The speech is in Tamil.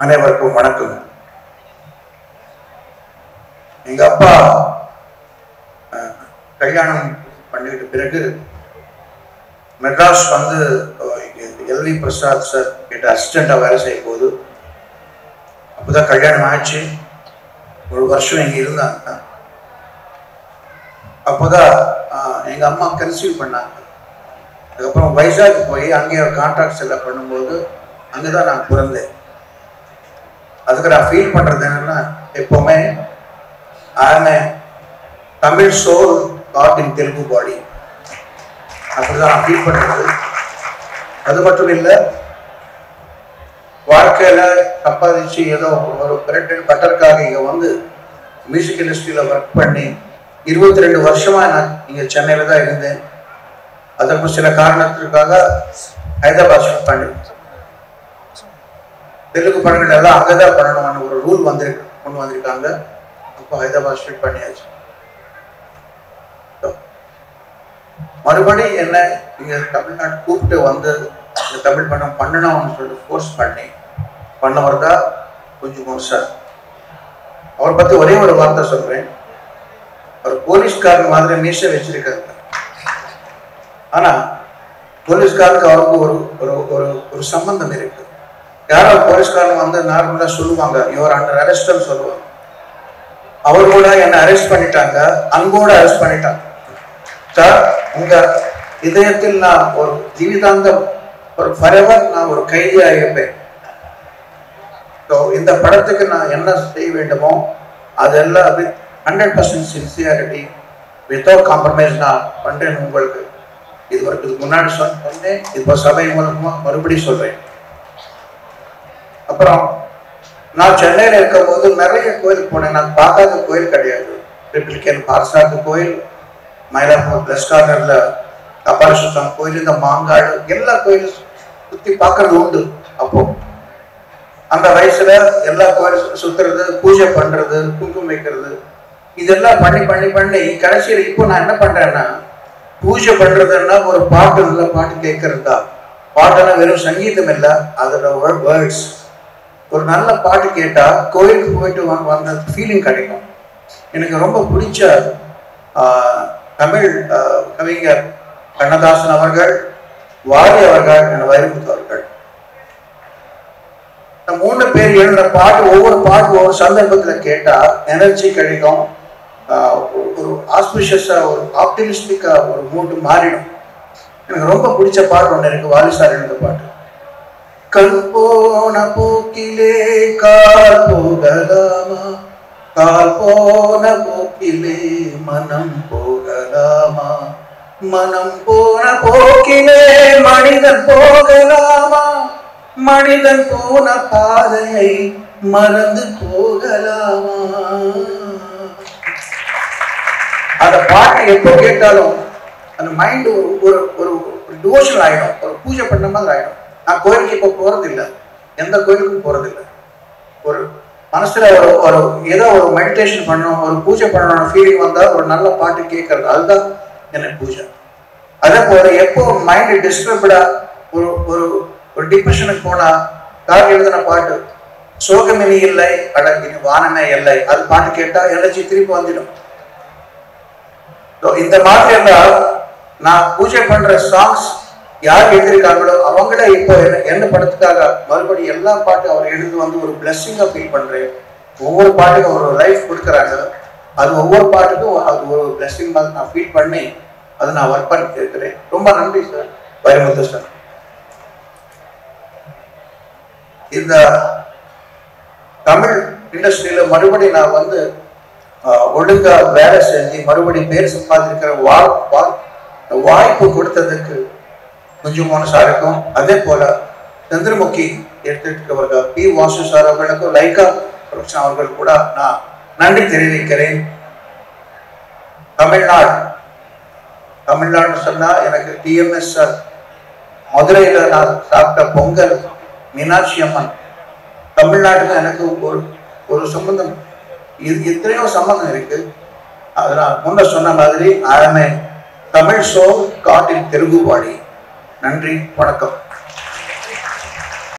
அனைவருக்கும் வணக்கம் எங்க அப்பா அஹ், கல்யாணம் பண்ணிட்ட பிறகு மெட்ராஸ் வந்து எல்வி பிரசாத் சார் கிட்ட அசிஸ்டண்டாக வேலை செய்யும் போது அப்போதான் கல்யாணம் ஆச்சு ஒரு வருஷம் இங்கே இருந்தாங்க அப்போதான் அஹ், எங்க அம்மா கன்சீவ் பண்ணாங்க அதுக்கப்புறம் வைசாக் போய் அங்கேயே கான்ட்ராக்ட்ஸ் எல்லாம் பண்ணும்போது அங்கே தான் நான் பிறந்தேன் அதுக்கு நான் ஃபீல் பண்ணுறது என்னன்னா எப்போவுமே ஆமே Tamil soul caught in Telugu body அப்படிதான் நான் ஃபீல் பண்ணுறது அது மட்டும் இல்லை வாழ்க்கையில் சம்பாதிச்சு ஏதோ ஒரு பிரெட் பட்டருக்காக இங்கே வந்து மியூசிக் இண்டஸ்ட்ரியில் ஒர்க் பண்ணி இருபத்தி ரெண்டு வருஷமாக நான் இங்கே சென்னையில் தான் இருந்தேன் அதற்கு சில காரணத்திற்காக ஹைதராபாத் ஷிஃப்ட் பண்ணி தெலுங்கு படங்கள் எல்லாம் அங்கே தான் பண்ணணும்னு ஒரு ரூல் வந்திருக்கு கொண்டு வந்திருக்காங்க அப்போ ஹைதராபாத் ஷிஃப்ட் பண்ணியாச்சு So, மறுபடி என்ன இங்க தமிழ்நாடு கூப்பிட்டு வந்து இந்த தமிழ் படம் பண்ணணும்னு சொல்லிட்டு ஃபோர்ஸ் பண்ணி பண்ணவர் தான் கொஞ்சம் சார் அவரை பத்தி ஒரே ஒரு வார்த்தை சொல்றேன் அவர் போலீஸ்காரன் மாதிரி மீசை வச்சிருக்காரு ஆனா போலீஸ்காருக்கு அவருக்கு ஒரு ஒரு ஒரு ஒரு சம்பந்தம் இருக்கு யாரோ போலீஸ்காரன் வந்து நார்மலா சொல்லுவாங்க இவர் அண்டர் அரெஸ்ட்னு சொல்லுவாங்க அவர் கூட என்ன அரெஸ்ட் பண்ணிட்டாங்க அன்போட அரெஸ்ட் பண்ணிட்டாங்க சார் உங்க இதயத்தில் நான் ஒரு ஜீவிதாந்தம் ஒரு ஃபரெவர் நான் ஒரு கைதியாக இருப்பேன் ஸோ இந்த படத்துக்கு நான் என்ன செய்ய வேண்டுமோ அதெல்லாம் with hundred percent sincerity without compromise நான் பண்றேன் உங்களுக்கு இது வரைக்கும் இதுக்கு முன்னாடி சொன்னேன் இப்போ சபை மூலமா மறுபடியும் சொல்றேன் அப்புறம் நான் சென்னையில் இருக்கும்போது நிறைய கோயிலுக்கு போனேன் நான் பார்க்காத கோயில் கிடையாது ரிப்ளிகேன் பார்சாத்து கோயில் மயிலாப்பூர் பிளஸ் கார்னர்ல கபாலசுத்தம் கோயில் இந்த மாங்காடு எல்லா கோயிலும் சுத்தி பார்க்கறது உண்டு அப்போ அந்த வயசுல எல்லா கோயில் சுத்துறது பூஜை பண்றது குங்குமம் வைக்கிறது இதெல்லாம் பண்ணி பண்ணி பண்ணி கடைசியில் இப்போ நான் என்ன பண்றேன்னா பூஜை பண்றதுன்னா ஒரு பாட்டு நல்ல பாட்டு கேட்கறது தான் பாட்டுனா வெறும் சங்கீதம் இல்லை அதோட வேர்ட்ஸ் ஒரு நல்ல பாட்டு கேட்டா கோயிலுக்கு போயிட்டு வ- வந்த ஃபீலிங் கிடைக்கும் எனக்கு ரொம்ப பிடிச்ச ஆஹ், தமிழ் ஆஹ், கவிஞர் கண்ணதாசன் அவர்கள் வாரி அவர்கள் என வைரமுத்து அவர்கள் இந்த மூணு பேர் எழுதுற பாட்டு ஒவ்வொரு பாட்டு ஒவ்வொரு சந்தர்ப்பத்துல கேட்டா எனர்ஜி கிடைக்கும் ஆஹ், ஒரு- ஒரு ஆஸ்பிஷியஸா ஒரு ஆப்டிமிஸ்டிக்கா ஒரு மூட்டு மாறிடும் எனக்கு ரொம்ப பிடிச்ச பாட்டு ஒன்று இருக்கு வாலி சார் எழுந்த பாட்டு கண் போன போக்கிலே கால் போகலாமா கால் போன போக்கிலே மனம் போகலாமா மனம் போன போக்கிலே மனிதன் போகலாமா மனிதன் போன பாதையை மறந்து போகலாமா அந்த பாட்டை எப்போ கேட்டாலும் அந்த மைண்ட் ஒரு ஒரு ஒரு டிவோஷன் ஆயிடும் ஒரு பூஜை பண்ண மாதிரி ஆயிடும் நான் கோயிலுக்கு இப்போ போறது இல்ல எந்த கோயிலுக்கும் போறது இல்ல ஒரு மனசுல ஒரு ஒரு ஏதோ ஒரு மெடிடேஷன் பண்ணணும் ஒரு பூஜை பண்ணணும் ஃபீலிங் வந்தா ஒரு நல்ல பாட்டு கேட்கறது அதுதான் எனக்கு பூஜை அதே போல எப்போ மைண்ட் டிஸ்டர்ப்டா ஒரு ஒரு ஒரு டிப்ரெஷனுக்கு போனா கார் எழுதின பாட்டு சோகமினி இல்லை அடங்கினி வானமே இல்லை அது பாட்டு கேட்டா எனர்ஜி திருப்பி வந்துடும் So, இந்த மாதிரி எல்லாம் நான் பூஜை பண்ற சாங்ஸ் யார் எழுதியிருக்காங்களோ அவங்களே இப்போ என்ன- என்ன படத்துக்காக மறுபடியும் எல்லா பாட்டும் அவர் எழுதி வந்து ஒரு பிளெஸ்ஸிங்கா ஃபீல் பண்றேன் ஒவ்வொரு பாட்டுக்கும் ஒரு லைஃப் கொடுக்குறாங்க அது ஒவ்வொரு பாட்டுக்கும் அது ஒரு பிளெஸ்ஸிங் மாதிரி நான் ஃபீல் பண்ணி அதை நான் ஒர்க் பண்ணி இருக்கிறேன் ரொம்ப நன்றி சார் வைரமுத்து சார் இந்த தமிழ் இண்டஸ்ட்ரியில மறுபடியும் நான் வந்து ஆஹ், ஒழுங்கா வேலை செஞ்சு மறுபடியும் பேர் சம்பாதிக்கிற வா வா- வாய்ப்பு கொடுத்ததுக்கு கொஞ்சம் மனசா இருக்கும் அதே போல சந்திரமுகி எடுத்துக்கிட்டவர்கள் பி வாசு சார் அவர்களுக்கும் லைகா புரொடக்ஷன் அவர்கள் கூட நான் நன்றி தெரிவிக்கிறேன் தமிழ்நாடு தமிழ்நாடு சொன்னா எனக்கு டிஎம்எஸ் சார் மதுரையில நான் சாப்பிட்ட பொங்கல் மீனாட்சி அம்மன் தமிழ்நாட்டுக்கு எனக்கு ஒரு ஒரு சம்பந்தம் இது எத்தனையோ சம்பந்தம் இருக்கு அது நான் முன்ன சொன்ன மாதிரி ஆழமே தமிழ் சோல் காட்டின் தெலுங்கு வாடி நன்றி வணக்கம்